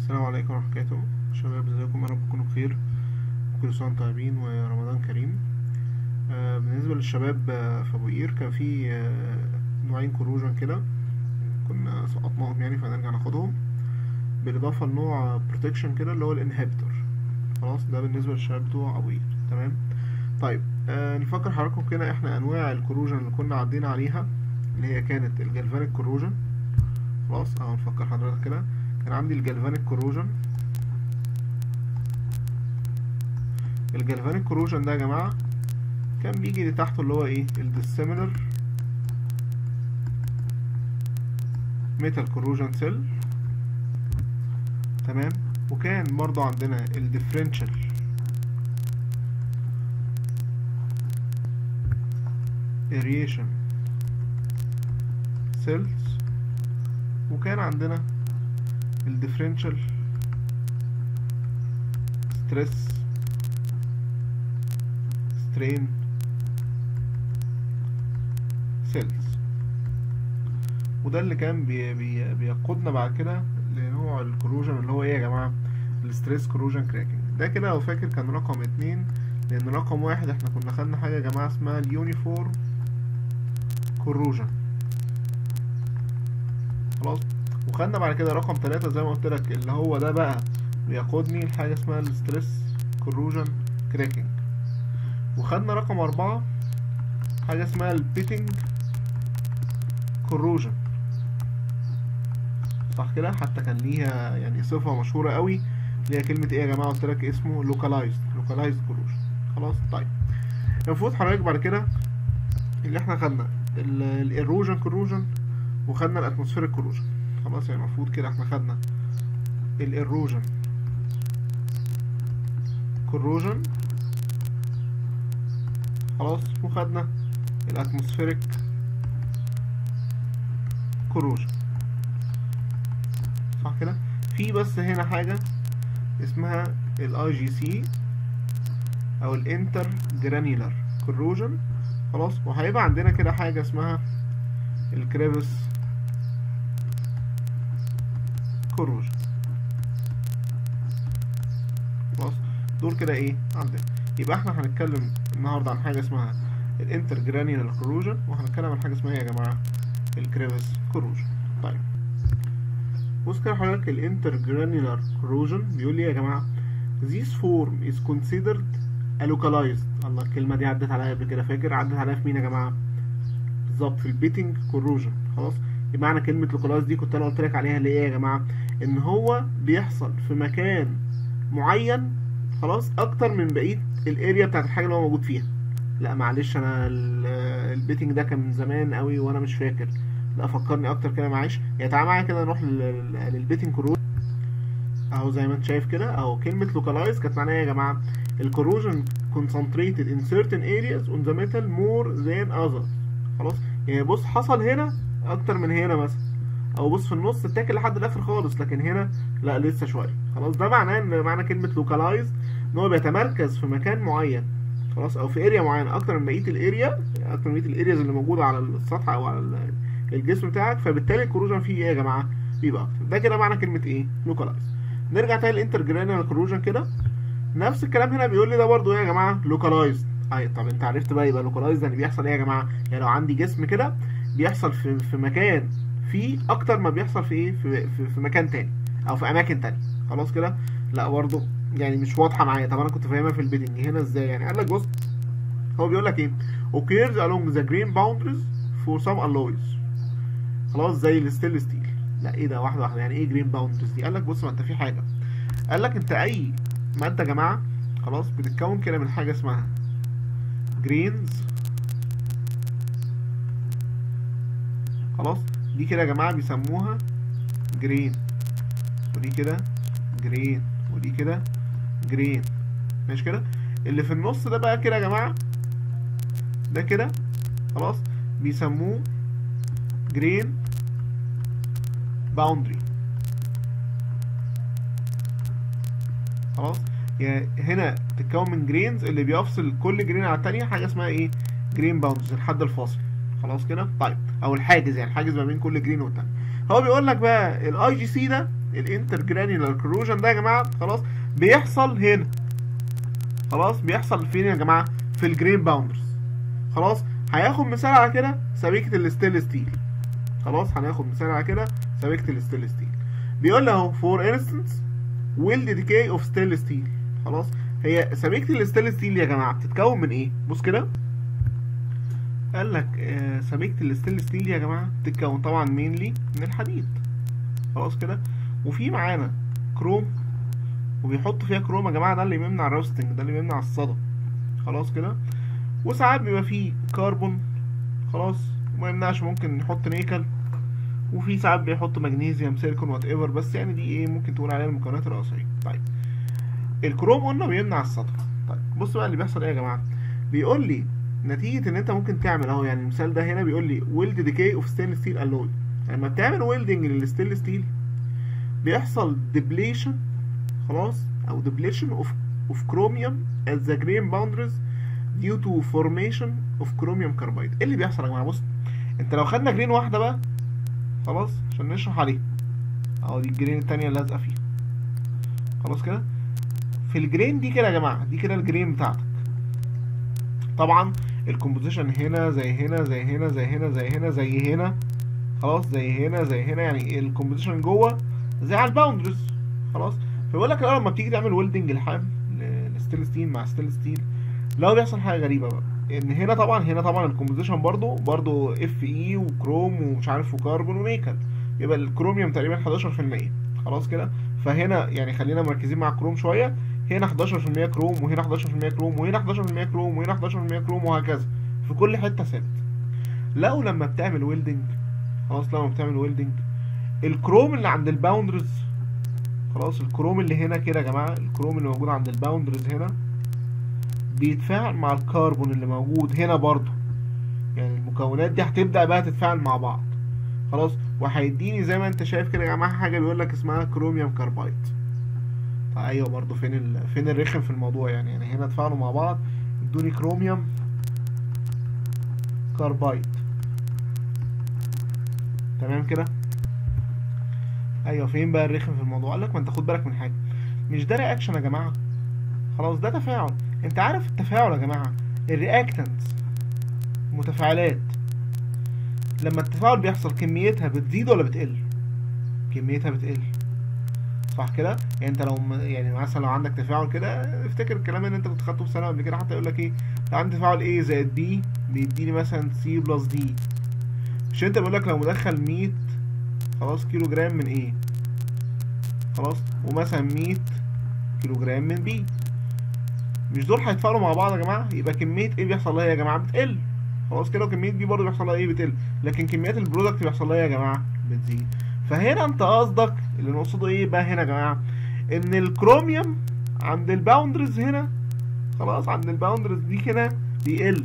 السلام عليكم ورحمة الله وبركاته شباب ازيكم يا رب تكونوا بخير كل سنة وانتم طيبين ورمضان كريم آه بالنسبة للشباب آه في أبو قير كان في آه نوعين كروجن كده كنا سقطناهم يعني فنرجع ناخدهم بالإضافة لنوع بروتكشن كده اللي هو الانهبيتور خلاص ده بالنسبة للشباب بتوع أبو قير تمام طيب آه نفكر حضراتكم كده احنا أنواع الكروجن اللي كنا عدينا عليها اللي هي كانت الجلفانيك كروجن خلاص اهو نفكر حضرتك كده كان عندي الجلفانيك كروجن الجلفانيك كروجن ده يا جماعة كان بيجي لتحته اللي هو ايه الديسيميلر ميتال كروجن سيل تمام وكان برضو عندنا الديفرنشال اريشن سيلز وكان عندنا الديفرنشال ستريس سترين سيلز وده اللي كان بي بي بيقودنا بعد كده لنوع الكروجن اللي هو ايه يا جماعه الستريس كروجن كراكنج ده كده لو فاكر كان رقم اتنين لان رقم واحد احنا كنا خدنا حاجه يا جماعه اسمها اليونيفورم كروجن خلاص وخدنا بعد كده رقم تلاتة زي ما قلت لك اللي هو ده بقى بيقودني لحاجة اسمها الستريس كروجن كراكنج وخدنا رقم أربعة حاجة اسمها البيتنج كروجن صح كده حتى كان ليها يعني صفة مشهورة قوي اللي هي كلمة ايه يا جماعة قلت لك اسمه لوكالايزد لوكالايزد كروجن خلاص طيب المفروض حضرتك بعد كده اللي احنا خدنا الايروجن كروجن وخدنا الاتموسفيريك كروجن خلاص يعني المفروض كده احنا خدنا الايروجن كروجن خلاص وخدنا الاتموسفيريك كروجن صح كده في بس هنا حاجة اسمها الاي جي سي او الانتر جرانيولار كروجن خلاص وهيبقى عندنا كده حاجة اسمها الكريفس كروجن خلاص دول كده ايه عندنا يبقى احنا هنتكلم النهارده عن حاجه اسمها الانتر جرانيولار كروجن وهنتكلم عن حاجه اسمها يا جماعه الكريفس كروجن طيب بص كده حضرتك الانتر جرانيولار كروجن بيقول لي يا جماعه this form is considered a localized الله الكلمه دي عدت عليا قبل كده فاكر عدت عليا في مين يا جماعه بالظبط في البيتنج كروجن خلاص يبقى معنى كلمة لوكالايز دي كنت انا قلت لك عليها اللي ايه يا جماعة ان هو بيحصل في مكان معين خلاص اكتر من بقية الاريا بتاعت الحاجة اللي هو موجود فيها لا معلش انا البيتنج ده كان من زمان قوي وانا مش فاكر لا فكرني اكتر كده معلش يعني تعالى معايا كده نروح للبيتنج كروجن اهو زي ما انت شايف كده اهو كلمة لوكالايز كانت معناها يا جماعة الكروجن concentrated in certain areas on the metal more than others خلاص يعني بص حصل هنا اكتر من هنا مثلا او بص في النص اتاكل لحد الاخر خالص لكن هنا لا لسه شويه خلاص ده معناه ان معنى كلمه لوكالايز ان هو بيتمركز في مكان معين خلاص او في اريا معينه اكتر من بقيه الاريا اكتر من بقيه الارياز اللي موجوده على السطح او على الجسم بتاعك فبالتالي الكروجن فيه ايه يا جماعه بيبقى اكتر ده كده معنى كلمه ايه لوكالايز نرجع تاني للانتر جرانيولار كروجن كده نفس الكلام هنا بيقول لي ده برضو ايه يا جماعه لوكالايز اي طب انت عرفت بقى يبقى لوكالايز يعني بيحصل ايه يا جماعه يعني لو عندي جسم كده بيحصل في في مكان فيه اكتر ما بيحصل في ايه في, في, في مكان تاني او في اماكن تانية خلاص كده لا برضه يعني مش واضحه معايا طب انا كنت فاهمها في البيتنج هنا ازاي يعني قال لك بص هو بيقول لك ايه occurs along the green boundaries for some alloys خلاص زي الستيل ستيل لا ايه ده واحده واحده يعني ايه جرين باوندريز دي قال لك بص ما انت في حاجه قال لك انت اي ماده يا جماعه خلاص بتتكون كده من حاجه اسمها جرينز خلاص دي كده يا جماعه بيسموها جرين ودي كده جرين ودي كده جرين ماشي كده اللي في النص ده بقى كده يا جماعه ده كده خلاص بيسموه جرين باوندري خلاص يعني هنا تتكون من جرينز اللي بيفصل كل جرين على التانية حاجه اسمها ايه جرين باوندرز الحد الفاصل خلاص كده طيب او الحاجز يعني الحاجز ما بين كل جرين والتاني هو بيقول لك بقى الاي جي سي ده الانتر جرانيولار كروجن ده يا جماعه خلاص بيحصل هنا خلاص بيحصل فين يا جماعه في الجرين باوندرز خلاص هياخد مثال على كده سبيكه الستيل ستيل خلاص هناخد مثال على كده سبيكه الستيل ستيل بيقول له اهو فور انستنس ويل ديكاي اوف ستيل ستيل خلاص هي سبيكه الستيل ستيل يا جماعه بتتكون من ايه بص كده قال لك آه سبيكه الستيل ستيل يا جماعه بتتكون طبعا مينلي من الحديد خلاص كده وفي معانا كروم وبيحطوا فيها كروم يا جماعه ده اللي بيمنع الروستنج ده اللي بيمنع الصدى خلاص كده وساعات بيبقى فيه كربون خلاص وما يمنعش ممكن نحط نيكل وفي ساعات بيحط مغنيسيوم سيليكون وات ايفر بس يعني دي ايه ممكن تقول عليها المكونات الرئيسيه طيب الكروم قلنا بيمنع الصدى طيب بص بقى اللي بيحصل ايه يا جماعه بيقول لي نتيجه ان انت ممكن تعمل اهو يعني المثال ده هنا بيقول لي ويلد ديكاي اوف ستيل ستيل الوي لما بتعمل ويلدنج للستيل ستيل بيحصل ديبليشن خلاص او ديبليشن اوف اوف كروميوم at the grain boundaries due to formation of chromium carbide ايه اللي بيحصل يا جماعه بص انت لو خدنا جرين واحده بقى خلاص عشان نشرح عليها اهو دي الجرين التانية اللي لازقه فيها خلاص كده في الجرين دي كده يا جماعه دي كده الجرين بتاعتك طبعا الكومبوزيشن هنا زي هنا زي هنا زي هنا زي هنا زي هنا خلاص زي هنا زي هنا يعني الكومبوزيشن جوه زي على الباوندرز خلاص فبيقول لك الاول لما بتيجي تعمل ويلدنج لحام لستيل ستيل مع ستيل ستيل لو بيحصل حاجه غريبه بقى ان هنا طبعا هنا طبعا الكومبوزيشن برضو برضو اف اي وكروم ومش عارف وكربون ونيكل يبقى الكروميوم تقريبا 11% خلاص كده فهنا يعني خلينا مركزين مع الكروم شويه هنا 11% كروم وهنا 11% كروم وهنا 11% كروم وهنا 11% كروم وهكذا في كل حته ثابت لو لما بتعمل ويلدنج خلاص لما بتعمل ويلدنج الكروم اللي عند الباوندرز خلاص الكروم اللي هنا كده يا جماعه الكروم اللي موجود عند الباوندرز هنا بيتفاعل مع الكربون اللي موجود هنا برضو يعني المكونات دي هتبدا بقى تتفاعل مع بعض خلاص وهيديني زي ما انت شايف كده يا جماعه حاجه بيقول لك اسمها كروميوم كاربايد ايوه برضو فين ال... فين الرخم في الموضوع يعني يعني هنا اتفاعلوا مع بعض ادوني كروميوم كاربايد تمام كده ايوه فين بقى الرخم في الموضوع قال لك ما انت خد بالك من حاجه مش ده رياكشن يا جماعه خلاص ده تفاعل انت عارف التفاعل يا جماعه الرياكتنت متفاعلات لما التفاعل بيحصل كميتها بتزيد ولا بتقل كميتها بتقل صح كده يعني انت لو م- يعني مثلا لو عندك تفاعل كده افتكر الكلام اللي انت كنت خدته في سنه قبل كده حتى يقول لك ايه لو عندي تفاعل A زائد B بيديني مثلا C بلس D مش انت بيقول لك لو مدخل 100 خلاص كيلو جرام من A خلاص ومثلا 100 كيلو جرام من B مش دول هيتفاعلوا مع بعض يا جماعه يبقى كميه ايه بيحصل لها يا جماعه بتقل خلاص كده وكميه بي برضه بيحصل لها ايه بتقل لكن كميات البرودكت بيحصل لها يا جماعه بتزيد فهنا انت قصدك اللي نقصده ايه بقى هنا يا جماعه ان الكروميوم عند الباوندرز هنا خلاص عند الباوندرز دي كده بيقل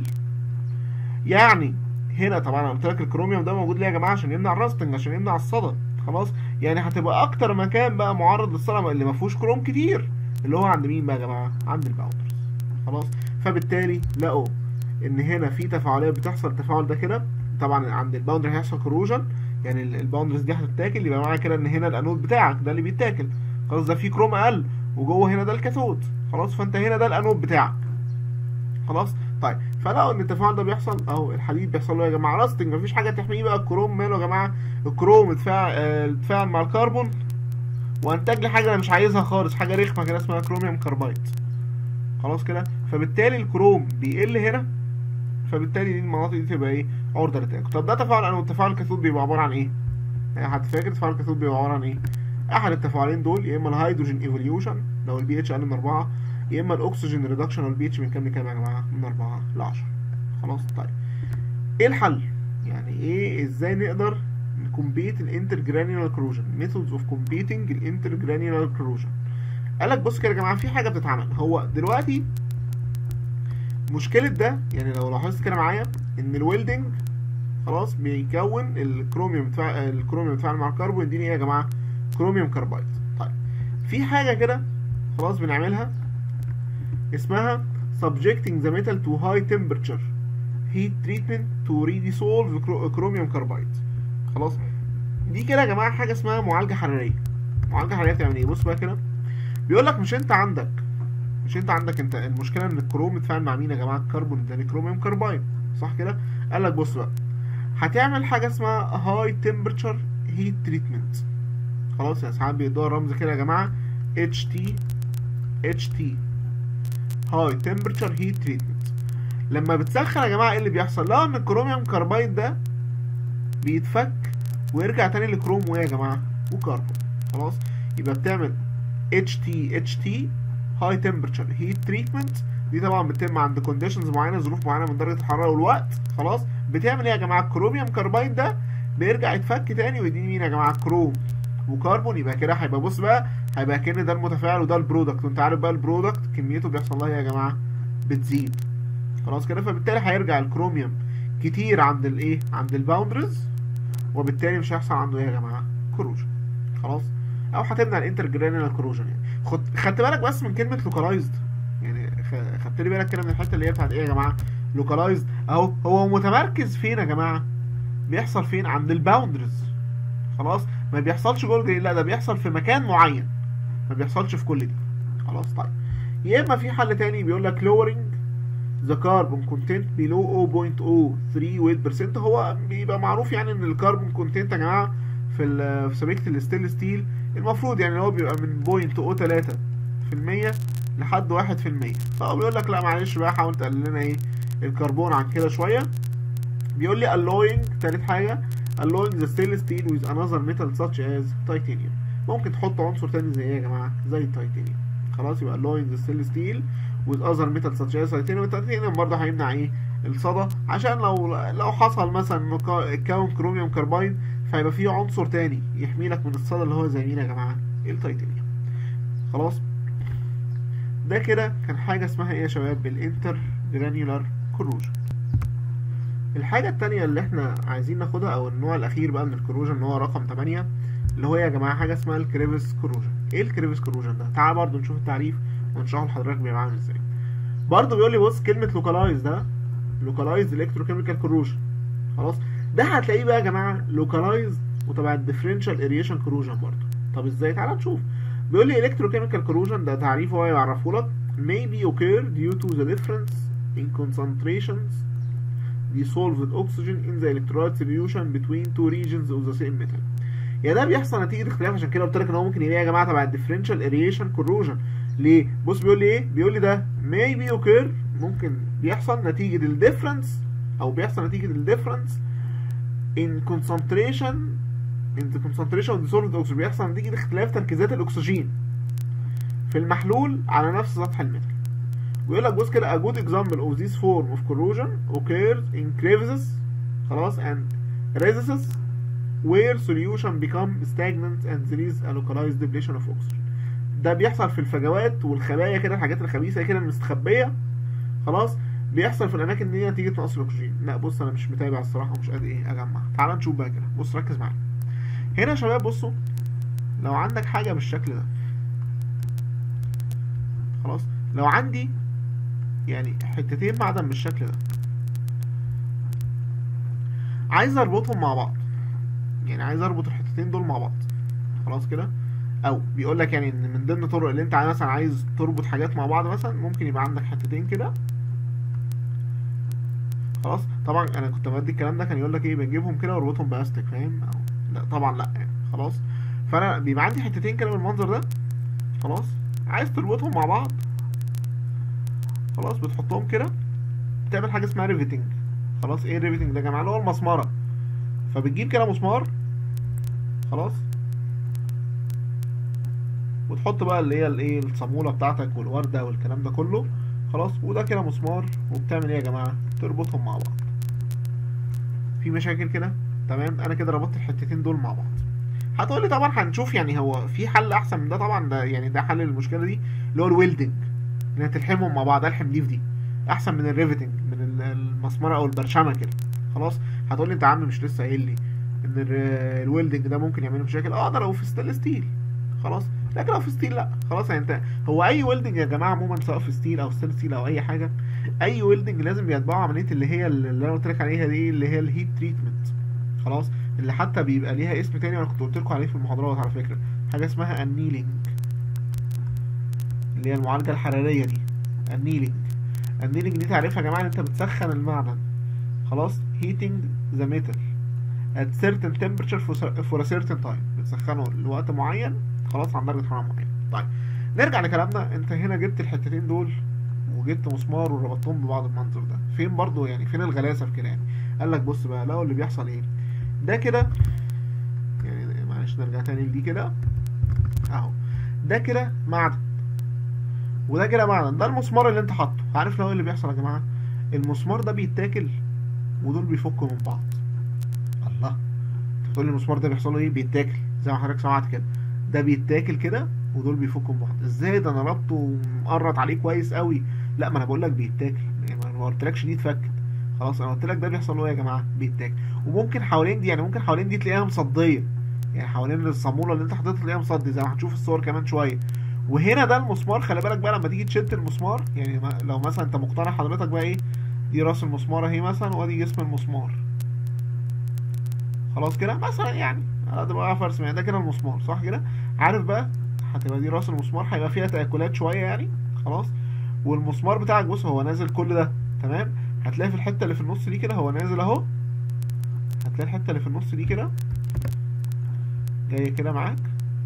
يعني هنا طبعا انا قلت لك الكروميوم ده موجود ليه يا جماعه عشان يمنع الراستنج عشان يمنع الصدى خلاص يعني هتبقى اكتر مكان بقى معرض للصدى اللي ما فيهوش كروم كتير اللي هو عند مين بقى يا جماعه عند الباوندرز خلاص فبالتالي لقوا ان هنا في تفاعلات بتحصل التفاعل ده كده طبعا عند الباوندر هيحصل كروجن يعني ال- الباوندرز دي هتتاكل يبقى معنى كده ان هنا الانود بتاعك ده اللي بيتاكل خلاص ده فيه كروم اقل وجوه هنا ده الكاثود خلاص فانت هنا ده الانود بتاعك خلاص طيب فلقوا ان التفاعل ده بيحصل اهو الحديد بيحصل له يا جماعه راستنج مفيش حاجه تحميه بقى الكروم ماله يا جماعه الكروم اتفاعل اه اتفاعل مع الكربون وانتج لي حاجه انا مش عايزها خالص حاجه رخمه كده اسمها كروميوم كاربايد خلاص كده فبالتالي الكروم بيقل هنا فبالتالي دي المناطق دي تبقى ايه عرضه للتاكل طب ده تفاعل انا والتفاعل الكاثود بيبقى عباره عن ايه يعني حد فاكر تفاعل الكاثود بيبقى عباره عن ايه احد التفاعلين دول يا اما الهيدروجين ايفوليوشن لو البي اتش اقل من 4 يا اما الاكسجين ريدكشن لو البي اتش من كام لكام يا جماعه من 4 ل 10 خلاص طيب ايه الحل يعني ايه ازاي نقدر نكمبيت الانتر جرانيولار كروجن ميثودز اوف كومبيتنج الانتر جرانيولار كروجن قال لك بص كده يا جماعه في حاجه بتتعمل هو دلوقتي مشكله ده يعني لو لاحظت كده معايا ان الويلدنج خلاص بيكون الكروميوم بتاع الكروميوم بيتفاعل مع الكربون يديني ايه يا جماعه كروميوم كاربايد طيب في حاجه كده خلاص بنعملها اسمها subjecting the metal to high temperature heat treatment to redissolve chromium carbide خلاص دي كده يا جماعه حاجه اسمها معالجه حراريه معالجه حراريه بتعمل ايه بص بقى كده بيقول لك مش انت عندك مش انت عندك انت المشكله ان الكروم متفاعل مع مين يا جماعه الكربون ده كروميوم كاربايد صح كده قال لك بص بقى هتعمل حاجه اسمها هاي تمبرتشر هيت تريتمنت خلاص يا ساعات بيدوها رمز كده يا جماعه اتش تي اتش تي هاي تمبرتشر هيت تريتمنت لما بتسخن يا جماعه ايه اللي بيحصل لو ان الكروميوم كاربايد ده بيتفك ويرجع تاني لكروم وايه يا جماعه وكربون خلاص يبقى بتعمل اتش تي اتش تي هاي تمبرتشر هيت تريتمنت دي طبعا بتتم عند كونديشنز معينه ظروف معينه من درجه الحراره والوقت خلاص بتعمل ايه يا جماعه الكروميوم كاربايد ده بيرجع يتفك تاني ويديني مين يا جماعه كروم وكربون يبقى كده هيبقى بص بقى هيبقى كأن ده المتفاعل وده البرودكت وانت عارف بقى البرودكت كميته بيحصل لها ايه يا جماعه بتزيد خلاص كده فبالتالي هيرجع الكروميوم كتير عند الايه عند الباوندرز وبالتالي مش هيحصل عنده ايه يا جماعه كروجن خلاص او هتمنع الانترجرانيال كروجن يعني خد خدت بالك بس من كلمه لوكالايزد يعني خ- خدت لي بالك كده من الحته اللي هي بتاعت ايه يا جماعه لوكالايزد اهو هو متمركز فين يا جماعه بيحصل فين عند الباوندرز خلاص ما بيحصلش جوه الجرين لا ده بيحصل في مكان معين ما بيحصلش في كل دي خلاص طيب يا اما في حل تاني بيقول لك lowering the carbon content below 0.03 weight percent هو بيبقى معروف يعني ان الكربون كونتنت يا جماعه في ال- في سبيكه الستيل ستيل المفروض يعني هو بيبقى من 0.03% لحد 1% فهو بيقول لك لا معلش بقى حاول تقلل لنا ايه الكربون عن كده شويه بيقول لي alloying تالت حاجه alloying the stainless steel with another metal such as titanium ممكن تحط عنصر تاني زي ايه يا جماعه زي التيتانيوم خلاص يبقى alloying the stainless steel with other metal such as titanium التيتانيوم برضه هيمنع ايه الصدى عشان لو لو حصل مثلا انه كا- اتكون كروميوم كربايد فيبقى فيه عنصر تاني يحمي لك من الصدى اللي هو زي مين يا جماعه التيتانيوم خلاص ده كده كان حاجه اسمها ايه يا شباب الانتر جرانيولار كروجن الحاجة التانية اللي احنا عايزين ناخدها او النوع الاخير بقى من الكروجن اللي هو رقم 8 اللي هو يا جماعة حاجة اسمها الكريفس كروجن ايه الكريفس كروجن ده تعال برضو نشوف التعريف ونشرحه لحضرتك بيبقى عامل ازاي برضو بيقول لي بص كلمة لوكالايز ده لوكالايز الكتروكيميكال كروجن خلاص ده هتلاقيه بقى يا جماعة لوكالايز وتبع الديفرنشال اريشن كروجن برضو طب ازاي تعال نشوف بيقول لي الكتروكيميكال كروجن ده تعريفه هو يعرفه لك may be occur due to the difference in concentrations dissolved oxygen in the electrolyte solution between two regions of the same metal يعني ده بيحصل نتيجه اختلاف عشان كده قلت لك ان هو ممكن يبقى يا جماعه تبع الديفرنشال اريشن كوروجن ليه بص بيقول لي ايه بيقول لي ده may be occur ممكن بيحصل نتيجه الديفرنس او بيحصل نتيجه الديفرنس in concentration in the concentration of dissolved oxygen بيحصل نتيجه اختلاف تركيزات الاكسجين في المحلول على نفس سطح المتر بيقول لك بص كده a good example of this form of corrosion occurs in crevices خلاص and recesses where solution become stagnant and there is a localized depletion of oxygen ده بيحصل في الفجوات والخبايا كده الحاجات الخبيثه كده المستخبيه خلاص بيحصل في الاماكن دي نتيجه نقص الاكسجين لا بص انا مش متابع الصراحه ومش قادر ايه اجمع تعال نشوف بقى كده بص ركز معايا هنا يا شباب بصوا لو عندك حاجه بالشكل ده خلاص لو عندي يعني حتتين معدن بالشكل ده عايز اربطهم مع بعض يعني عايز اربط الحتتين دول مع بعض خلاص كده او بيقول لك يعني ان من ضمن الطرق اللي انت مثلا عايز تربط حاجات مع بعض مثلا ممكن يبقى عندك حتتين كده خلاص طبعا انا كنت بدي الكلام ده كان يقول لك ايه بنجيبهم كده واربطهم باستك فاهم أو لا طبعا لا يعني خلاص فانا بيبقى عندي حتتين كده بالمنظر ده خلاص عايز تربطهم مع بعض خلاص بتحطهم كده بتعمل حاجه اسمها ريفيتنج خلاص ايه الريفيتنج ده يا جماعه اللي هو المسمره فبتجيب كده مسمار خلاص وتحط بقى اللي هي الايه الصاموله بتاعتك والورده والكلام ده كله خلاص وده كده مسمار وبتعمل ايه يا جماعه تربطهم مع بعض في مشاكل كده تمام انا كده ربطت الحتتين دول مع بعض هتقول لي طبعا هنشوف يعني هو في حل احسن من ده طبعا ده يعني ده حل للمشكله دي اللي هو الويلدنج انك تلحمهم مع بعض الحم دي في دي احسن من الريفتنج من ال- المسمره او البرشمه كده خلاص هتقول لي انت يا عم مش لسه قايل لي ان ال- الويلدنج ده ممكن يعمل لي مشاكل اه ده لو في ستيل ستيل خلاص لكن لو في ستيل لا خلاص يعني انت هو اي ويلدنج يا جماعه عموما سواء في ستيل او ستيل ستيل او اي حاجه اي ويلدنج لازم بيتبعه عمليه اللي هي اللي انا قلت لك عليها دي اللي هي الهيت تريتمنت خلاص اللي حتى بيبقى ليها اسم تاني انا كنت قلت لكم عليه في المحاضرات على فكره حاجه اسمها النيلينج اللي هي المعالجه الحراريه دي النيلينج النيلينج دي تعرفها يا جماعه ان انت بتسخن المعدن خلاص heating the metal at certain temperature for a certain time بتسخنه لوقت معين خلاص عن درجه حراره معينه طيب نرجع لكلامنا انت هنا جبت الحتتين دول وجبت مسمار وربطتهم ببعض المنظر ده فين برضو يعني فين الغلاسه في كده يعني قال لك بص بقى لو اللي بيحصل ايه ده كده يعني معلش نرجع تاني لدي كده اهو ده كده معدن وده كده معدن ده المسمار اللي انت حاطه عارف لو ايه اللي بيحصل يا جماعه المسمار ده بيتاكل ودول بيفكوا من بعض الله انت بتقول لي المسمار ده بيحصل له ايه بيتاكل زي ما حضرتك سمعت كده ده بيتاكل كده ودول بيفكوا من بعض ازاي ده انا ربطه ومقرط عليه كويس قوي لا ما انا بقول لك بيتاكل يعني ما قلتلكش دي اتفكت خلاص انا قلت لك ده بيحصل له ايه يا جماعه بيتاكل وممكن حوالين دي يعني ممكن حوالين دي تلاقيها مصديه يعني حوالين الصاموله اللي انت حاططها تلاقيها مصدي زي ما هتشوف الصور كمان شويه وهنا ده المسمار خلي بالك بقى لما تيجي تشد المسمار يعني لو مثلا انت مقتنع حضرتك بقى ايه دي راس المسمار اهي مثلا وادي جسم المسمار خلاص كده مثلا يعني على قد ما اعرف ارسم يعني ده كده المسمار صح كده عارف بقى هتبقى دي راس المسمار هيبقى فيها تاكلات شويه يعني خلاص والمسمار بتاعك بص هو نازل كل ده تمام هتلاقي في الحته اللي في النص دي كده هو نازل اهو هتلاقي الحته اللي في النص دي كده جاي كده معاك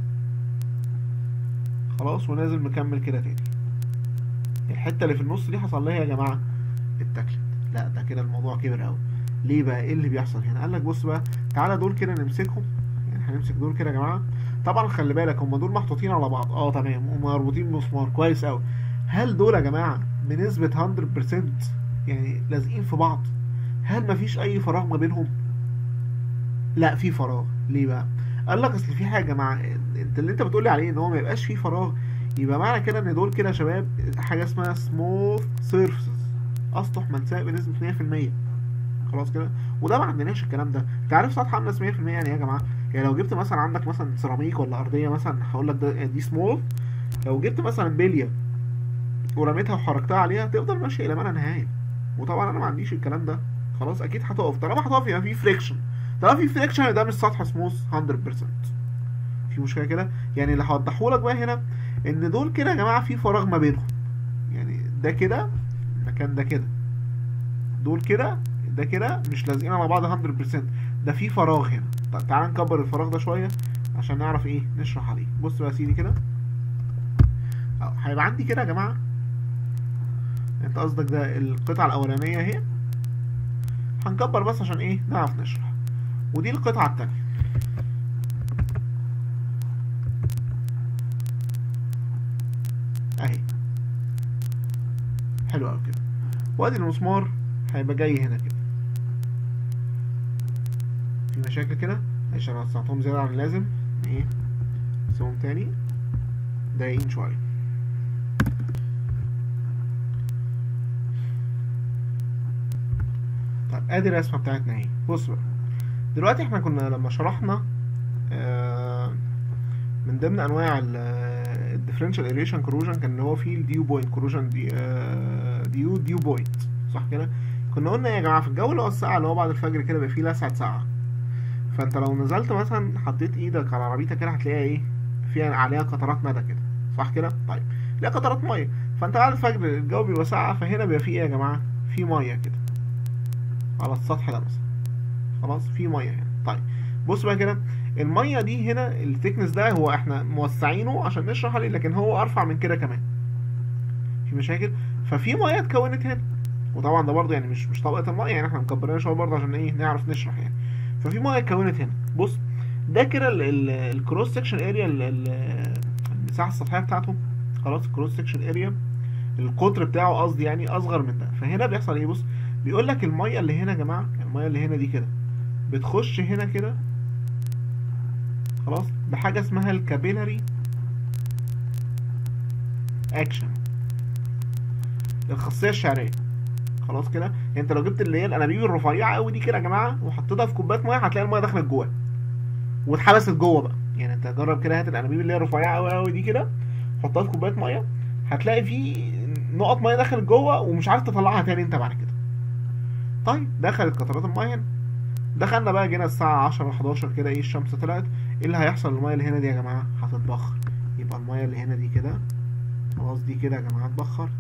خلاص ونازل مكمل كده تاني الحته اللي في النص دي حصل لها يا جماعه اتاكلت لا ده كده الموضوع كبر قوي ليه بقى ايه اللي بيحصل هنا قال لك بص بقى تعالى دول كده نمسكهم يعني هنمسك دول كده يا جماعه طبعا خلي بالك هم دول محطوطين على بعض اه تمام ومربوطين بمسمار كويس قوي هل دول يا جماعه بنسبه 100% يعني لازقين في بعض هل مفيش اي فراغ ما بينهم لا في فراغ ليه بقى قال لك اصل في حاجه يا جماعه انت اللي انت بتقولي عليه ان هو ما يبقاش فيه فراغ يبقى معنى كده ان دول كده يا شباب حاجه اسمها سموث سيرفيسز اسطح ملساء بنسبه 100% خلاص كده وده ما عندناش الكلام ده انت عارف سطح عامله 100% يعني ايه يا جماعه يعني لو جبت مثلا عندك مثلا سيراميك ولا ارضيه مثلا هقول لك ده دي سمول لو جبت مثلا بليه ورميتها وحركتها عليها تفضل ماشيه الى ما لا نهايه وطبعا انا ما عنديش الكلام ده خلاص اكيد هتقف طالما هتقف يبقى في فريكشن طالما في فريكشن ده مش سطح سموث 100% في مشكله كده يعني اللي هوضحه لك بقى هنا ان دول كده يا جماعه في فراغ ما بينهم يعني ده كده المكان ده كده دول كده ده كده مش لازقين على بعض 100% ده في فراغ هنا طب تعال نكبر الفراغ ده شويه عشان نعرف ايه نشرح عليه بص بقى يا سيدي كده هيبقى عندي كده يا جماعه انت قصدك ده القطعه الاولانيه اهي هنكبر بس عشان ايه نعرف نشرح ودي القطعه التانيه اهي حلو قوي كده وادي المسمار هيبقى جاي هنا كده في مشاكل كده عشان انا قطعتهم زياده عن اللازم ايه نسيبهم تاني ضايقين شويه طب ادي الرسمه بتاعتنا اهي بص بقى دلوقتي احنا كنا لما شرحنا آه من ضمن انواع الديفرنشال ايريشن كروجن كان اللي هو فيه الديو بوينت كروجن دي آه ديو ديو بوينت صح كده كنا قلنا يا جماعه في الجو اللي هو الساعه اللي هو بعد الفجر كده بيبقى فيه لسعه ساعه فانت لو نزلت مثلا حطيت ايدك على عربيتك كده هتلاقيها ايه فيها عليها قطرات ندى كده صح كده طيب لا قطرات ميه فانت بعد الفجر الجو بيبقى ساقع فهنا بيبقى فيه ايه يا جماعه في ميه كده على السطح ده مثلا خلاص في ميه هنا طيب بص بقى كده الميه دي هنا التكنس ده هو احنا موسعينه عشان نشرح عليه لكن هو ارفع من كده كمان في مشاكل ففي ميه اتكونت هنا وطبعا ده برضه يعني مش مش طبقه الميه يعني احنا مكبرينها شويه برضه عشان ايه نعرف نشرح يعني ففي ميه اتكونت هنا بص ده كده الكروس سكشن اريا المساحه السطحيه بتاعته خلاص الكروس سكشن اريا القطر بتاعه قصدي يعني اصغر من ده فهنا بيحصل ايه بص بيقول لك الميه اللي هنا يا جماعه الميه اللي هنا دي كده بتخش هنا كده خلاص بحاجه اسمها الكابيلاري اكشن الخاصيه الشعريه خلاص كده يعني انت لو جبت اللي هي الانابيب الرفيعه قوي دي كده يا جماعه وحطيتها في كوبايه ميه هتلاقي الميه دخلت جواها واتحبست جوه بقى يعني انت جرب كده هات الانابيب اللي هي رفيعه قوي قوي دي كده حطها في كوبايه ميه هتلاقي في نقط ميه دخلت جوه ومش عارف تطلعها تاني انت بعد كده طيب دخلت قطرات الميه هنا دخلنا بقى جينا الساعة 10 11 كده ايه الشمس طلعت ايه اللي هيحصل للمية اللي هنا دي يا جماعة هتتبخر يبقى المية اللي هنا دي كده خلاص دي كده يا جماعة اتبخرت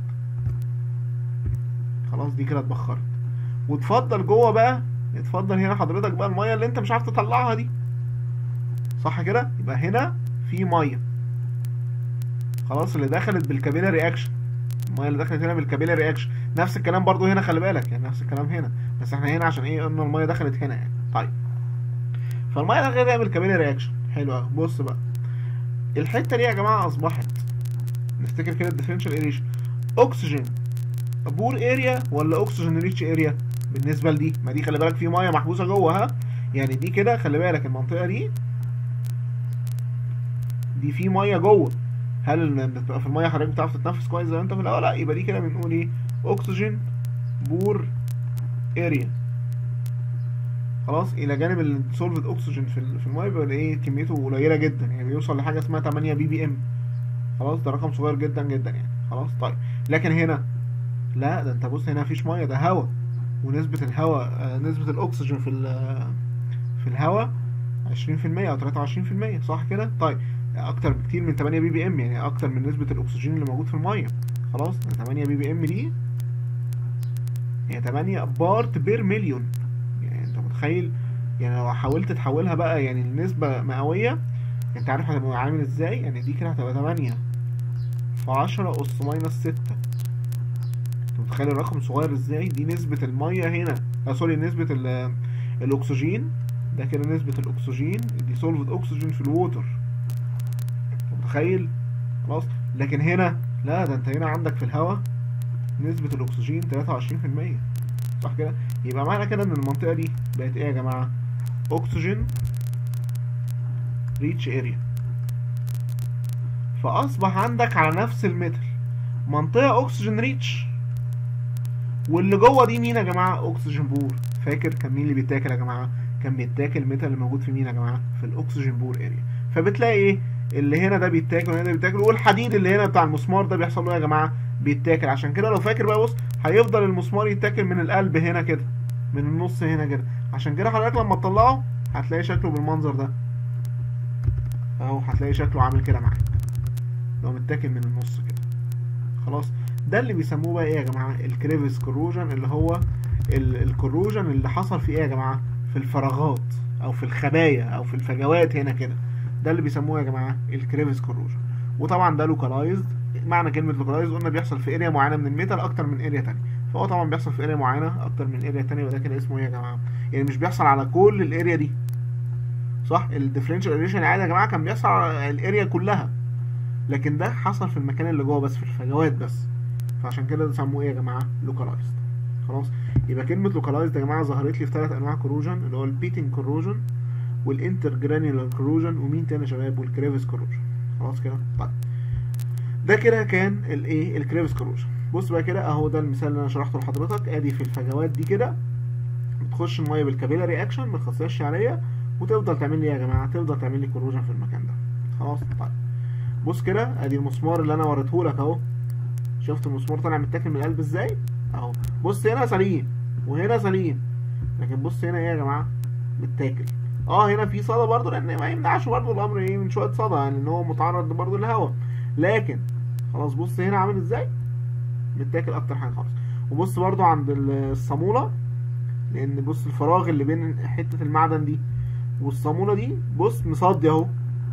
خلاص دي كده اتبخرت وتفضل جوه بقى اتفضل هنا حضرتك بقى المية اللي انت مش عارف تطلعها دي صح كده يبقى هنا في مية خلاص اللي دخلت بالكابيلاري اكشن الميه اللي دخلت هنا بالكابيلاري رياكشن نفس الكلام برضو هنا خلي بالك يعني نفس الكلام هنا بس احنا هنا عشان ايه قلنا الميه دخلت هنا يعني طيب فالميه دخلت هنا بالكابيلاري رياكشن حلو قوي بص بقى الحته دي يا جماعه اصبحت نفتكر كده الديفرنشال اريشن اكسجين بور اريا ولا اكسجين ريتش اريا بالنسبه لدي ما دي خلي بالك في ميه محبوسه جوه ها يعني دي كده خلي بالك المنطقه دي دي في ميه جوه هل لما بتبقى في الميه حضرتك بتعرف تتنفس كويس زي ما انت في الاول لا يبقى دي كده بنقول ايه اكسجين بور اريا خلاص الى جانب السولفد اكسجين في ال- في الميه بيبقى ايه كميته قليله جدا يعني بيوصل لحاجه اسمها 8 بي بي ام خلاص ده رقم صغير جدا جدا يعني خلاص طيب لكن هنا لا ده انت بص هنا مفيش ميه ده هواء ونسبه الهواء آه، نسبه الاكسجين في ال- في الهواء 20% او 23% صح كده طيب اكتر بكتير من 8 بي بي ام يعني اكتر من نسبه الاكسجين اللي موجود في الميه خلاص 8 بي بي ام دي هي 8 بارت بير مليون يعني انت متخيل يعني لو حاولت تحولها بقى يعني النسبه مئويه انت عارف هتبقى عامل ازاي يعني دي كده هتبقى 8 في 10 اس ماينس 6 انت متخيل الرقم صغير ازاي دي نسبه الميه هنا آه سوري نسبه ال- الاكسجين ده كده نسبه الاكسجين دي سولفد اكسجين في الووتر متخيل خلاص لكن هنا لا ده انت هنا عندك في الهواء نسبة الأكسجين 23% صح كده يبقى معنى كده إن المنطقة دي بقت إيه يا جماعة أكسجين ريتش اريا فأصبح عندك على نفس المتر منطقة أكسجين ريتش واللي جوه دي مين يا جماعة أكسجين بور فاكر كان مين اللي بيتاكل يا جماعة كان بيتاكل الميتال اللي موجود في مين يا جماعة في الأكسجين بور اريا فبتلاقي ايه اللي هنا ده بيتاكل وهنا ده بيتاكل والحديد اللي هنا بتاع المسمار ده بيحصل له إيه يا جماعه بيتاكل عشان كده لو فاكر بقى بص هيفضل المسمار يتاكل من القلب هنا كده من النص هنا كده عشان كده حضرتك لما تطلعه هتلاقي شكله بالمنظر ده اهو هتلاقي شكله عامل كده معاك لو متاكل من النص كده خلاص ده اللي بيسموه بقى ايه يا جماعه الكريفس كروجن اللي هو ال- الكروجن اللي حصل في ايه يا جماعه في الفراغات او في الخبايا او في الفجوات هنا كده ده اللي بيسموه يا جماعه الكريفس كروجن وطبعا ده لوكالايزد معنى كلمه لوكالايزد قلنا بيحصل في اريا معينه من الميتال اكتر من اريا تانية فهو طبعا بيحصل في اريا معينه اكتر من اريا تانية وده كده اسمه ايه يا جماعه يعني مش بيحصل على كل الاريا دي صح الديفرنشال اريشن عادي يا جماعه كان بيحصل على الاريا كلها لكن ده حصل في المكان اللي جوه بس في الفجوات بس فعشان كده سموه ايه يا جماعه لوكالايزد خلاص يبقى كلمه لوكالايزد يا جماعه ظهرت لي في ثلاث انواع كروجن اللي هو البيتنج كروجن والانتر جرانيولار كروجن ومين تاني يا شباب والكريفس كروجن خلاص كده طيب ده كده كان الايه الكريفس كروجن بص بقى كده اهو ده المثال اللي انا شرحته لحضرتك ادي في الفجوات دي كده بتخش الميه بالكابيلاري اكشن من الخاصيه الشعريه وتفضل تعمل لي إيه يا جماعه تفضل تعمل لي كروجن في المكان ده خلاص طيب بص كده ادي المسمار اللي انا وريته لك اهو شفت المسمار طالع متاكل من القلب ازاي اهو بص هنا سليم وهنا سليم لكن بص هنا ايه يا جماعه متاكل اه هنا في صدى برضه لان ما يمنعش برضه الامر ايه من شويه صدى يعني ان هو متعرض برضه للهواء لكن خلاص بص هنا عامل ازاي متاكل اكتر حاجه خالص وبص برضه عند الصاموله لان بص الفراغ اللي بين حته المعدن دي والصاموله دي بص مصدي اهو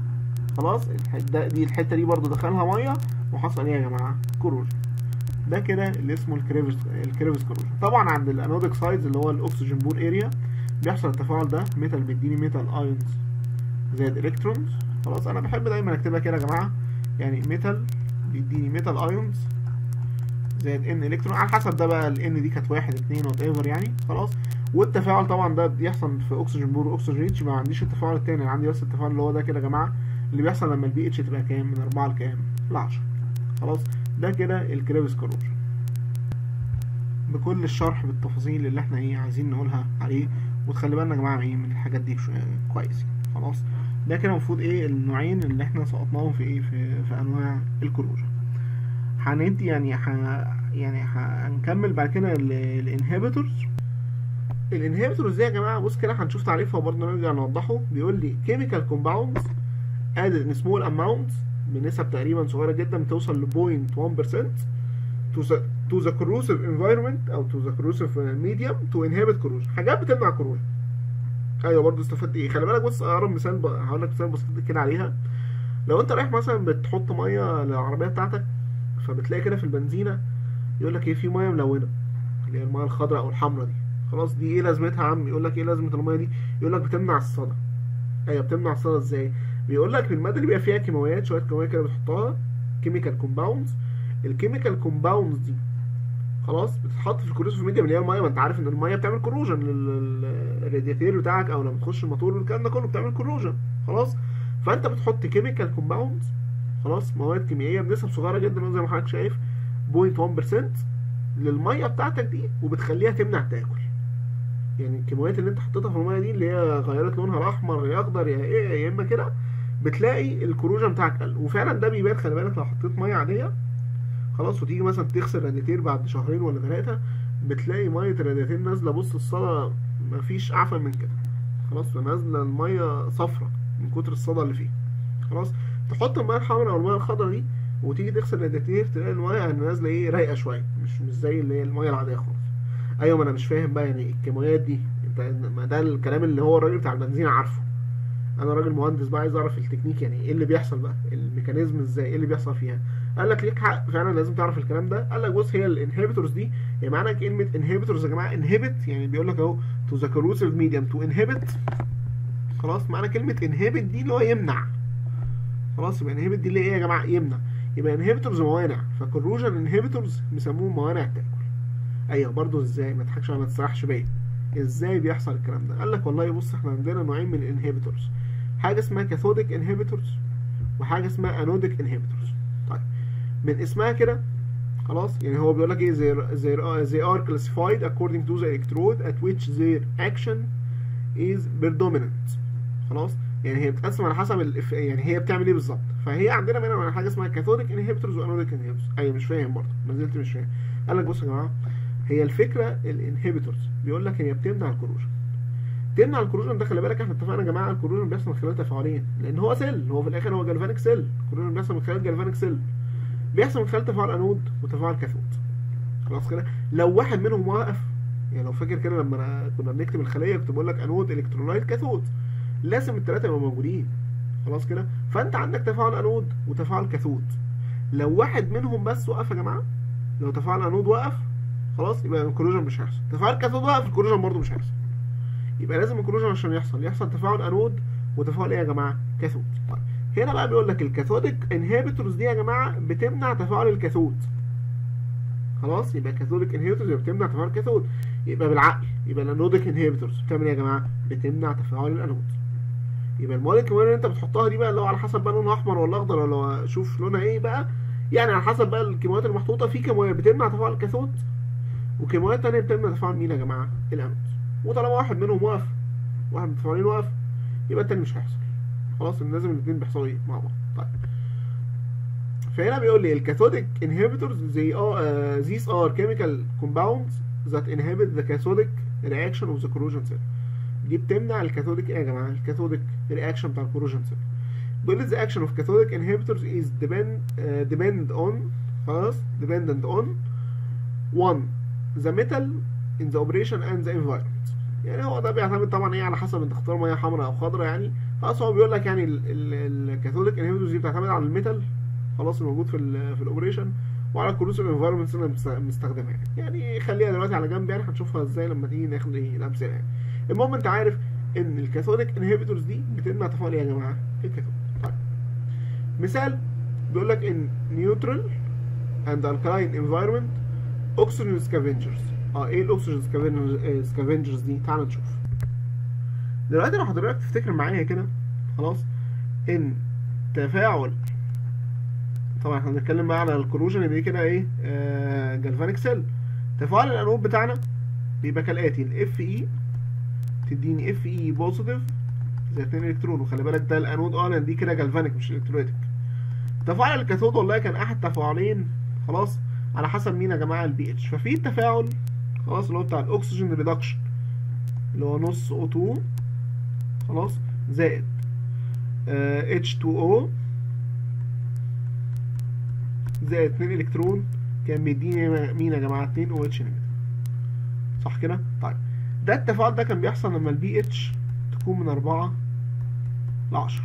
خلاص الحته دي الحته دي برضه دخلها ميه وحصل ايه يا جماعه كروجن ده كده اللي اسمه الكريفس الكريفس كروجن طبعا عند الانوديك سايدز اللي هو الاكسجين بور اريا بيحصل التفاعل ده ميتال بيديني ميتال ايونز زائد الكترونز خلاص انا بحب دايما اكتبها كده يا جماعه يعني ميتال بيديني ميتال ايونز زائد ان الكترون على حسب ده بقى الان دي كانت واحد اتنين وات ايفر يعني خلاص والتفاعل طبعا ده بيحصل في اكسجين بور واكسجين ريتش ما عنديش التفاعل التاني انا عندي بس التفاعل اللي هو ده كده يا جماعه اللي بيحصل لما البي اتش تبقى كام من 4 لكام ل 10 خلاص ده كده الكريفس كروجن بكل الشرح بالتفاصيل اللي احنا ايه عايزين نقولها عليه وتخلي بالنا يا جماعه ايه من الحاجات دي بش- كويس خلاص ده كده المفروض ايه النوعين اللي احنا سقطناهم في ايه في, في انواع الكروجن هندي يعني ح... يعني هنكمل بعد كده الانهبيتورز الانهبيتورز دي يا جماعه بص كده هنشوف تعريفها وبرضه نرجع نوضحه بيقول لي chemical compounds added in small amounts بنسب تقريبا صغيره جدا بتوصل ل 0.1% to the to the corrosive environment او to the corrosive medium to inhibit corrosion حاجات بتمنع corrosion ايوه برضه استفدت ايه خلي بالك بص اقرب مثال ب... هقول لك مثال بسيط كده عليها لو انت رايح مثلا بتحط ميه للعربيه بتاعتك فبتلاقي كده في البنزينه يقول لك ايه في ميه ملونه اللي هي الميه الخضراء او الحمراء دي خلاص دي ايه لازمتها يا عم يقول لك ايه لازمه الميه دي يقول لك بتمنع الصدى ايوه بتمنع الصدى ازاي بيقول لك الماده اللي بيبقى فيها كيماويات شويه كيماويات كده بتحطها كيميكال كومباوندز الكيميكال كومباوندز دي خلاص بتتحط في الكروسيف ميديا اللي هي الميه ما انت عارف ان الميه بتعمل كروجن للرادياتير بتاعك او لما تخش الموتور والكلام ده كله بتعمل كروجن خلاص فانت بتحط كيميكال كومباوندز خلاص مواد كيميائيه بنسب صغيره جدا زي ما حضرتك شايف 0.1% للميه بتاعتك دي وبتخليها تمنع تاكل يعني الكيماويات اللي انت حطيتها في الميه دي اللي هي غيرت لونها الاحمر يا اخضر يا ايه يا اما كده بتلاقي الكروجن بتاعك قل وفعلا ده بيبان خلي بالك لو حطيت ميه عاديه خلاص وتيجي مثلا تغسل رادياتير بعد شهرين ولا ثلاثه بتلاقي ميه الرادياتير نازله بص الصدى مفيش اعفن من كده خلاص فنازله الميه صفرة من كتر الصدى اللي فيها خلاص تحط الميه الحمراء او الميه الخضراء دي وتيجي تغسل الرادياتير تلاقي الميه نازله ايه رايقه شويه مش مش زي اللي هي الميه العاديه خالص ايوه ما انا مش فاهم بقى يعني الكيماويات دي انت ما ده الكلام اللي هو الراجل بتاع البنزين عارفه انا راجل مهندس بقى عايز اعرف التكنيك يعني ايه اللي بيحصل بقى الميكانيزم ازاي ايه اللي بيحصل فيها قال لك ليك حق فعلا لازم تعرف الكلام ده قال لك بص هي الانهبيتورز دي يعني معنى كلمه انهبيتورز يا جماعه انهبت يعني بيقول لك اهو تو ذا كروسيف ميديم تو انهبت خلاص معنى كلمه انهبت دي اللي هو يمنع خلاص يبقى انهبت دي اللي ايه يا جماعه يمنع يبقى انهبيتورز موانع فكروجن انهبيتورز بيسموهم موانع تاكل ايوه برضو ازاي ما تضحكش ما تسرحش بيا ازاي بيحصل الكلام ده قال لك والله بص احنا عندنا نوعين من الانهبيتورز حاجه اسمها كاثوديك انهبيتورز وحاجه اسمها انوديك انهبيتورز طيب من اسمها كده خلاص يعني هو بيقول لك ايه they, they, they are classified according to the electrode at which their action is predominant خلاص يعني هي بتتقسم على حسب الإف... يعني هي بتعمل ايه بالظبط فهي عندنا منها حاجه اسمها كاثوديك انهبيتورز وانوديك انهبيتورز ايوه مش فاهم برضه ما زلت مش فاهم قال لك بصوا يا جماعه هي الفكره الانهبيتورز بيقول لك هي بتمنع الكروجن تمنع الكروجن ده خلي بالك احنا اتفقنا يا جماعه الكروجن بيحصل من خلال تفاعلين لان هو سيل هو في الاخر هو جالفانيك سيل الكروجن بيحصل من خلال جالفانيك سيل بيحصل من خلال تفاعل انود وتفاعل كاثود خلاص كده لو واحد منهم واقف يعني لو فاكر كده لما أنا كنا بنكتب الخليه كنت بقول لك انود الكترولايت كاثود لازم الثلاثه يبقوا موجودين خلاص كده فانت عندك تفاعل انود وتفاعل كاثود لو واحد منهم بس وقف يا جماعه لو تفاعل انود وقف خلاص يبقى الكروجن مش هيحصل تفاعل كاثود وقف الكروجن برضه مش هيحصل يبقى لازم الكروجن عشان يحصل يحصل تفاعل انود وتفاعل ايه يا جماعه كاثود طيب هنا بقى بيقول لك الكاثوديك انهبيتورز دي يا جماعه بتمنع تفاعل الكاثود خلاص يبقى كاثوديك انهبيتورز بتمنع تفاعل الكاثود يبقى بالعقل يبقى الانوديك انهبيتورز بتعمل ايه يا جماعه بتمنع تفاعل الانود يبقى المواد الكيماويه اللي انت بتحطها دي بقى اللي هو على حسب بقى لونها احمر ولا اخضر ولا شوف لونها ايه بقى يعني على حسب بقى الكيماويات المحطوطه في كيماويات بتمنع تفاعل الكاثود وكيماويات تانية بتمنع تفاعل مين يا جماعه الانود وطالما واحد منهم واقف واحد من التفاعلين واقف يبقى التاني مش هيحصل خلاص لازم الاثنين بيحصلوا ايه مع بعض طيب فهنا بيقول لي الكاثوديك inhibitors they are uh, these are chemical compounds that inhibit the cathodic reaction of the corrosion cell دي بتمنع الكاثوديك ايه يا جماعه الكاثوديك رياكشن بتاع الكوروجن سيل بيقول لي the action of cathodic inhibitors is depend uh, depend on خلاص dependent on one the metal in the operation and the environment يعني هو ده بيعتمد طبعا ايه على حسب انت تختار ميه حمراء او خضراء يعني خلاص هو بيقول لك يعني الكاثوديك انهبيتورز دي بتعتمد على الميتال خلاص الموجود في ال في الاوبريشن وعلى الكروسيف انفايرمنتس اللي بنستخدمها يعني يعني خليها دلوقتي على جنب يعني هنشوفها ازاي لما تيجي ناخد ايه الامثله يعني المهم انت عارف ان الكاثوديك انهبيتورز دي بتمنع تفاعل ايه يا جماعه الكاثود طيب مثال بيقول لك ان نيوترال اند الكالاين انفايرمنت اوكسجين سكافنجرز اه ايه الاكسجين سكافنجرز دي تعال نشوف دلوقتي لو حضرتك تفتكر معايا كده خلاص ان تفاعل طبعا احنا بنتكلم بقى على الكروجن يبقى كده ايه آه جالفانيك سيل تفاعل الانود بتاعنا بيبقى كالاتي الاف اي تديني اف اي بوزيتيف زي 2 الكترون وخلي بالك ده الانود اه لان دي كده جالفانيك مش الكتروليتيك تفاعل الكاثود والله كان احد تفاعلين خلاص على حسب مين يا جماعه البي اتش ففي تفاعل خلاص اللي هو بتاع الاكسجين ريدكشن اللي هو نص O2 خلاص زائد آه H2O زائد 2 الكترون كان بيديني مين يا جماعه 2 OH نيجاتيف صح كده طيب ده التفاعل ده كان بيحصل لما البي اتش تكون من 4 ل 10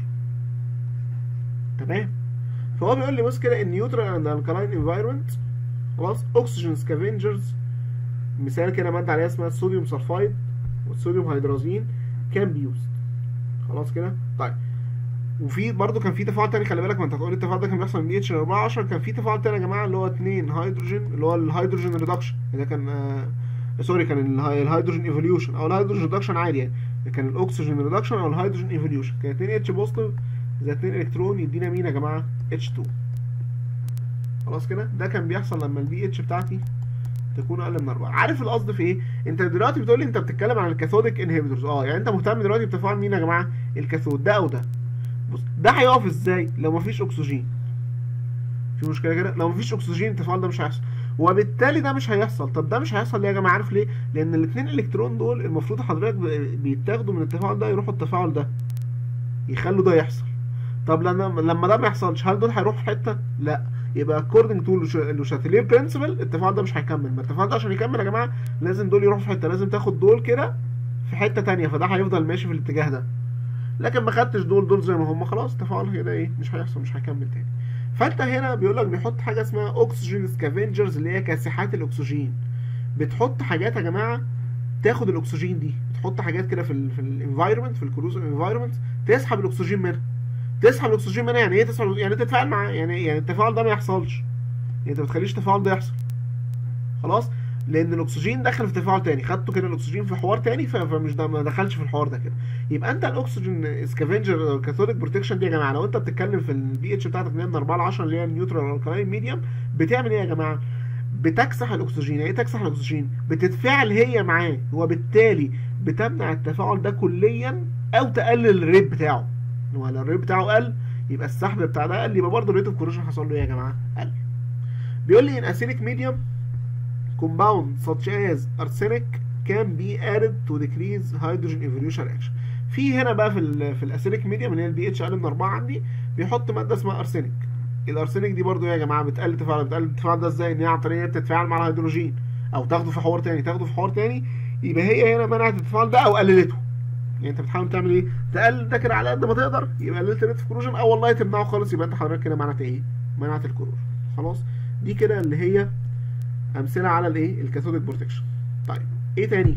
تمام فهو بيقول لي بص كده النيوترال اند الكالاين انفايرمنت خلاص اوكسجين سكافنجرز مثال كده ماده عليها اسمها الصوديوم سلفايد والصوديوم هيدرازين كان بيوزد خلاص كده طيب وفي برضه كان في تفاعل تاني خلي بالك ما انت هتقول التفاعل ده كان بيحصل من بي اتش ل 14 كان في تفاعل تاني يا جماعه اللي هو 2 هيدروجين اللي هو الهيدروجين ريدكشن ده كان آه سوري كان الهي- الهيدروجين ايفوليوشن او الهيدروجين ريدكشن عادي يعني كان الاكسجين ريدكشن او الهيدروجين ايفوليوشن كان 2 اتش بوزيتيف زائد 2 الكترون يدينا مين يا جماعه اتش 2 خلاص كده ده كان بيحصل لما البي اتش بتاعتي تكون اقل من 4 عارف القصد في ايه انت دلوقتي بتقول لي انت بتتكلم عن الكاثوديك انهبيتورز اه يعني انت مهتم دلوقتي بتفاعل مين يا جماعه الكاثود ده او ده بص ده هيقف ازاي لو مفيش اكسجين في مشكله كده لو مفيش اكسجين التفاعل ده مش هيحصل وبالتالي ده مش هيحصل طب ده مش هيحصل ليه يا جماعه عارف ليه لان الاثنين الكترون دول المفروض حضرتك ب- بيتاخدوا من التفاعل ده يروحوا التفاعل ده يخلوا ده يحصل طب لما لما ده ما يحصلش هل دول هيروحوا في حته لا يبقى according to لوشاتيليه برنسبل التفاعل ده مش هيكمل ما التفاعل ده عشان يكمل يا جماعه لازم دول يروحوا في حته لازم تاخد دول كده في حته تانية فده هيفضل ماشي في الاتجاه ده لكن ما خدتش دول دول زي ما هم خلاص التفاعل هنا ايه مش هيحصل مش هيكمل تاني فانت هنا بيقول لك بيحط حاجه اسمها اكسجين سكافنجرز اللي هي كاسحات الاكسجين بتحط حاجات يا جماعه تاخد الاكسجين دي بتحط حاجات كده في ال في الانفايرمنت في الكروز انفايرمنت تسحب الاكسجين منها تسحب الاكسجين منها يعني ايه تسحب يعني تتفاعل معاه يعني يعني التفاعل ده ما يحصلش يعني انت ما بتخليش التفاعل ده يحصل خلاص لان الاكسجين دخل في تفاعل تاني خدته كده الاكسجين في حوار تاني ف- فمش ده ما دخلش في الحوار ده كده يبقى انت الاكسجين سكافنجر كاثوديك بروتكشن دي يا جماعه لو انت بتتكلم في البي اتش بتاعتك من 4 ل 10 اللي هي النيوترال الكلاين ميديوم بتعمل ايه يا جماعه بتكسح الاكسجين يعني ايه تكسح الاكسجين بتتفاعل هي معاه وبالتالي بتمنع التفاعل ده كليا او تقلل الريت بتاعه هو لو الريت بتاعه قل يبقى السحب بتاع ده قل يبقى برضه الريت اوف كوريشن حصل له ايه يا جماعه قل بيقول لي ان acidic medium compounds such as arsenic can be added to decrease hydrogen evolution reaction في هنا بقى في ال في الاسيليك ميديوم اللي هي البي اتش اقل من 4 عندي بيحط ماده اسمها ارسنيك الارسنيك دي برضو يا جماعه بتقلل التفاعل بتقلل التفاعل ده ازاي ان هي عن طريق إن هي بتتفاعل مع الهيدروجين او تاخده في حوار تاني تاخده في حوار تاني يبقى هي هنا منعت التفاعل ده او قللته يعني انت بتحاول تعمل ايه تقلل ده كده على قد ما تقدر يبقى قللت الريت في كروجن او والله تمنعه خالص يبقى انت حضرتك كده منعت ايه منعت الكروجن خلاص دي كده اللي هي امثله على الايه الكاثوديك بروتكشن طيب ايه تاني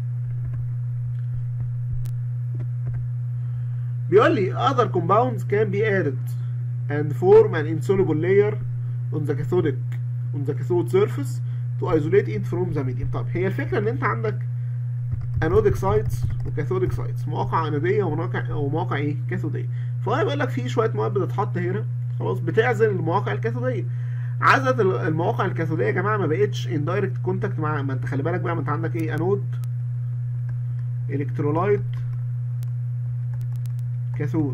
بيقول لي other compounds can be added and form an insoluble layer on the cathodic on the cathode surface to isolate it from the medium طب هي الفكره ان انت عندك انوديك سايتس وكاثوديك سايتس مواقع انوديه ومواقع ومواقع ايه كاثوديه فهو بيقول لك في شويه مواد بتتحط هنا خلاص بتعزل المواقع الكاثوديه عزلت المواقع الكاثوديه يا جماعه ما بقتش ان دايركت كونتاكت مع ما انت خلي بالك بقى ما انت عندك ايه انود الكترولايت كاثود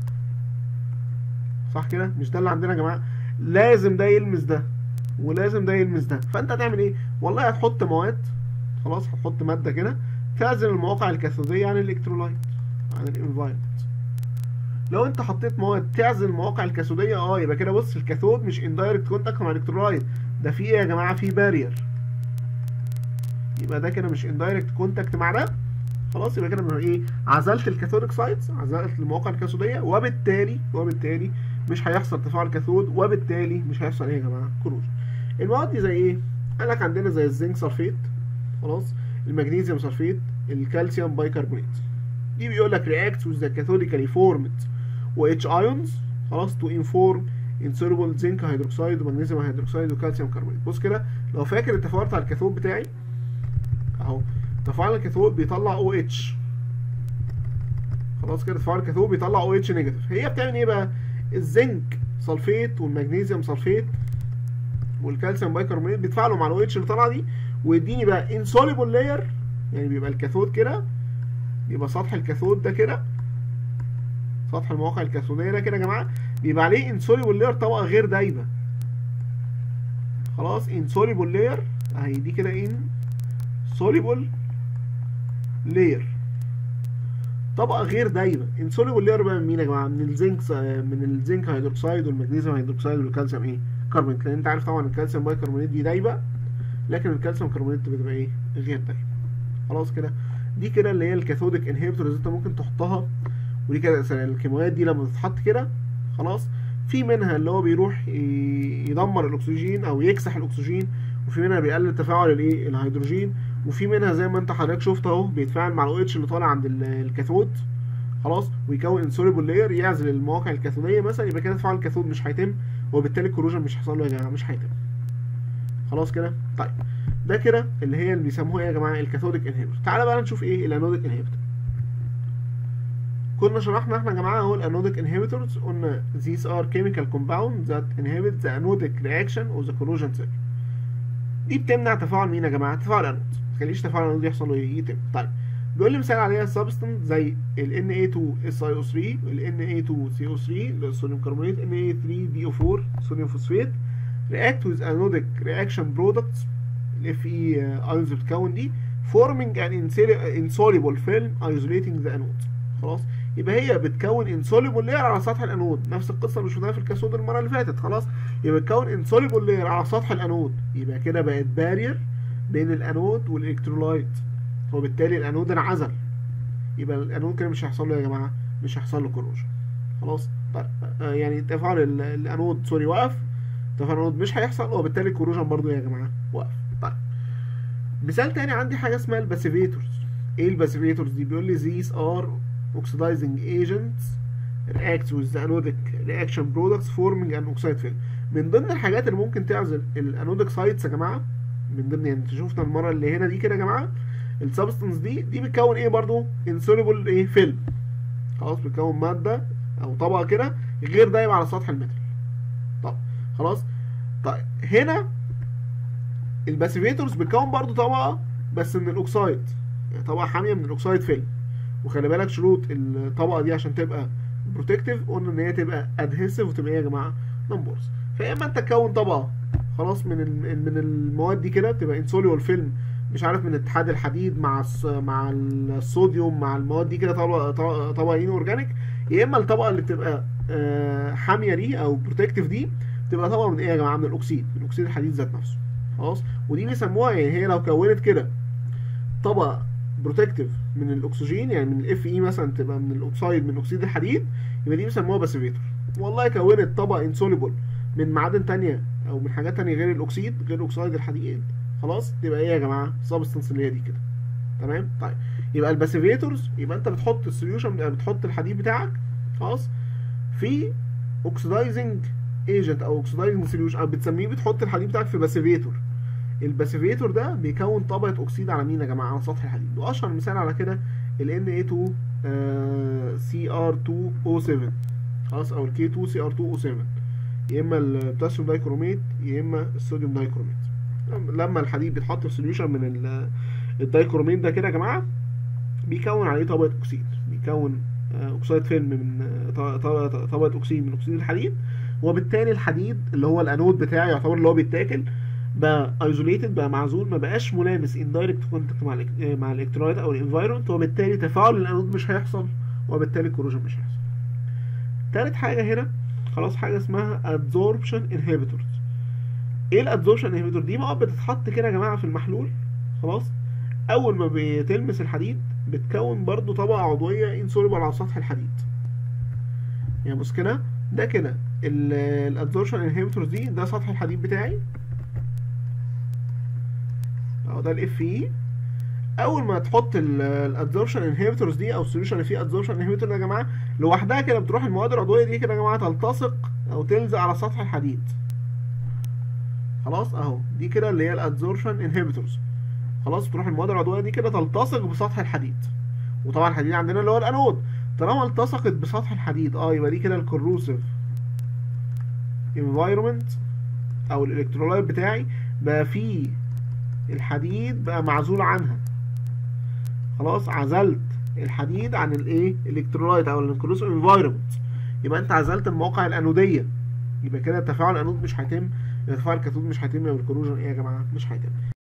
صح كده مش ده اللي عندنا يا جماعه لازم ده يلمس ده ولازم ده يلمس ده فانت هتعمل ايه والله هتحط مواد خلاص هتحط ماده كده تعزل المواقع الكاثوديه عن الالكترولايت عن الانفايرمنت لو انت حطيت مواد تعزل المواقع الكاثوديه اه يبقى كده بص الكاثود مش اندايركت كونتاكت مع الالكترولايت ده في ايه يا جماعه في بارير يبقى ده كده مش اندايركت كونتاكت مع ده خلاص يبقى كده من ايه عزلت الكاثوديك سايتس عزلت المواقع الكاثوديه وبالتالي وبالتالي مش هيحصل تفاعل كاثود وبالتالي مش هيحصل ايه يا جماعه كروجن المواد دي زي ايه قال لك عندنا زي الزنك سلفيت خلاص المغنيسيوم سلفيت الكالسيوم بايكربونات دي بيقول لك reacts with the cathodically formed OH ions خلاص to inform insoluble zinc hydroxide ومغنيسيوم هيدروكسيد وكالسيوم كربونات بص كده لو فاكر التفاعل بتاع الكاثود بتاعي اهو تفاعل الكاثود بيطلع OH خلاص كده تفاعل الكاثود بيطلع OH نيجاتيف هي بتعمل ايه بقى الزنك سلفيت والمغنيسيوم سلفيت والكالسيوم بايكربونات بيتفاعلوا مع الOH اللي طالعه دي ويديني بقى insoluble layer يعني بيبقى الكاثود كده بيبقى سطح الكاثود ده كده سطح المواقع الكاثوديه ده كده يا جماعه بيبقى عليه insoluble layer طبقه غير دايبه خلاص insoluble layer اهي دي كده insoluble لاير طبقه غير دايبه انسوليبل لاير بقى من مين يا جماعه من الزنك من الزنك هيدروكسيد والمغنيسيوم هيدروكسيد والكالسيوم ايه كربونات لان انت عارف طبعا الكالسيوم بايكربونات دي دايبه لكن الكالسيوم كربونات بتبقى ايه غير دايبه خلاص كده دي كده اللي هي الكاثوديك انهبيتورز انت ممكن تحطها ودي كده الكيماويات دي لما تتحط كده خلاص في منها اللي هو بيروح يدمر الاكسجين او يكسح الاكسجين وفي منها بيقلل تفاعل الايه الهيدروجين وفي منها زي ما انت حضرتك شفت اهو بيتفاعل مع الاو اتش اللي طالع عند الكاثود خلاص ويكون انسوليبل لاير يعزل المواقع الكاثوديه مثلا يبقى كده تفاعل الكاثود مش هيتم وبالتالي الكروجن مش هيحصل له يا جماعه مش هيتم خلاص كده طيب ده كده اللي هي اللي بيسموها ايه يا جماعه الكاثوديك انهبيتور تعالى بقى نشوف ايه الانوديك انهبيتور كنا شرحنا احنا يا جماعه اهو الانوديك انهبيتورز قلنا these are chemical compounds that inhibit the anodic reaction of the corrosion cell دي بتمنع تفاعل مين يا جماعه تفاعل الانود ما تخليش تفاعل الانود يحصل له يتم طيب بيقول لي مثال عليها سبستنس زي ال Na2SiO3 وال Na2CO3 اللي هو الصوديوم كربونات Na3BO4 صوديوم فوسفات react with anodic reaction products ال Fe ions بتكون دي forming an insoluble film isolating the anode خلاص يبقى هي بتكون insoluble layer على سطح الانود نفس القصه اللي شفناها في الكاثود المره اللي فاتت خلاص يبقى بتكون insoluble layer على سطح الانود يبقى كده بقت بارير بين الانود والالكترولايت وبالتالي الانود انعزل يبقى الانود كده مش هيحصل له يا جماعه مش هيحصل له كروجن خلاص طيب آه يعني تفاعل الانود سوري وقف تفاعل الانود مش هيحصل وبالتالي الكروجن برضو يا جماعه وقف طيب مثال تاني عندي حاجه اسمها الباسيفيتورز ايه الباسيفيتورز دي بيقول لي these are oxidizing agents reacts with the anodic reaction products forming an oxide film من ضمن الحاجات اللي ممكن تعزل الانوديك سايتس يا جماعه من ضمن يعني شفنا المره اللي هنا دي كده يا جماعه السبستنس دي دي بتكون ايه برضو insoluble ايه فيلم خلاص بتكون ماده او طبقه كده غير دايما على سطح المتر طب خلاص طيب هنا الباسيفيتورز بتكون برضو طبقه بس من الاوكسايد يعني طبقه حاميه من الاوكسايد فيلم وخلي بالك شروط الطبقه دي عشان تبقى بروتكتيف قلنا ان هي تبقى ادهيسيف وتبقى ايه يا جماعه نمبرز فيا اما انت تكون طبقه خلاص من من المواد دي كده بتبقى انسوليول فيلم مش عارف من اتحاد الحديد مع مع الصوديوم مع المواد دي كده طبقه طبقه ان اورجانيك يا اما الطبقه اللي بتبقى حاميه دي او بروتكتيف دي بتبقى طبقه من ايه يا جماعه من الاكسيد من اكسيد الحديد ذات نفسه خلاص ودي بيسموها يعني هي لو كونت كده طبقه بروتكتيف من الاكسجين يعني من الاف اي مثلا تبقى من الاكسيد من اكسيد الحديد يبقى دي بيسموها باسيفيتور والله كونت طبقه انسوليبل من معادن تانية او من حاجات تانية غير الاكسيد غير اكسيد الحديد خلاص تبقى ايه يا جماعه سبستنس اللي هي دي كده تمام طيب يبقى الباسيفيتورز يبقى انت بتحط السوليوشن بتحط الحديد بتاعك خلاص في اوكسيدايزنج ايجنت او اوكسيدايزنج سوليوشن او بتسميه بتحط الحديد بتاعك في باسيفيتور الباسيفيتور ده بيكون طبقه اكسيد على مين يا جماعه على سطح الحديد واشهر مثال على كده ال Na2 CR2O7 خلاص او ال K2CR2O7 يا اما البوتاسيوم دايكروميت يا اما الصوديوم دايكروميت لما الحديد بيتحط في سوليوشن من الدايكروميت ده كده يا جماعه بيكون عليه طبقه اكسيد بيكون اكسيد فيلم من طبقه اكسيد من اكسيد الحديد وبالتالي الحديد اللي هو الانود بتاعي يعتبر اللي هو بيتاكل بقى ايزوليتد بقى معزول ما بقاش ملامس اندايركت كونتاكت مع ال مع الالكترولايت او الانفايرمنت وبالتالي تفاعل الانود مش هيحصل وبالتالي الكروجن مش هيحصل تالت حاجه هنا خلاص حاجه اسمها ادزوربشن انهبيتورز ايه الادزوربشن انهبيتور دي مواد بتتحط كده يا جماعه في المحلول خلاص اول ما بتلمس الحديد بتكون برضو طبقه عضويه انسوليبل على سطح الحديد يعني بص كده ده كده الادزوربشن انهبيتورز دي ده سطح الحديد بتاعي اهو ده الاف اي اول ما تحط الادزوربشن انهبيتورز دي او السوليوشن اللي فيه ادزوربشن انهبيتور يا جماعه لوحدها كده بتروح المواد العضويه دي كده يا جماعه تلتصق او تلزق على سطح الحديد خلاص اهو دي كده اللي هي الادزوربشن انهبيتورز خلاص تروح المواد العضويه دي كده تلتصق بسطح الحديد وطبعا الحديد عندنا اللي هو الانود طالما التصقت بسطح الحديد اه يبقى دي كده الكروسيف انفايرمنت او الالكترولايت بتاعي بقى فيه الحديد بقى معزول عنها خلاص عزلت الحديد عن الايه الالكترولايت او الكروسيف انفايرمنت يبقى انت عزلت المواقع الانوديه يبقى كده تفاعل الانود مش هيتم يبقى تفاعل الكاثود مش هيتم يبقى الكروجن ايه يا جماعه مش هيتم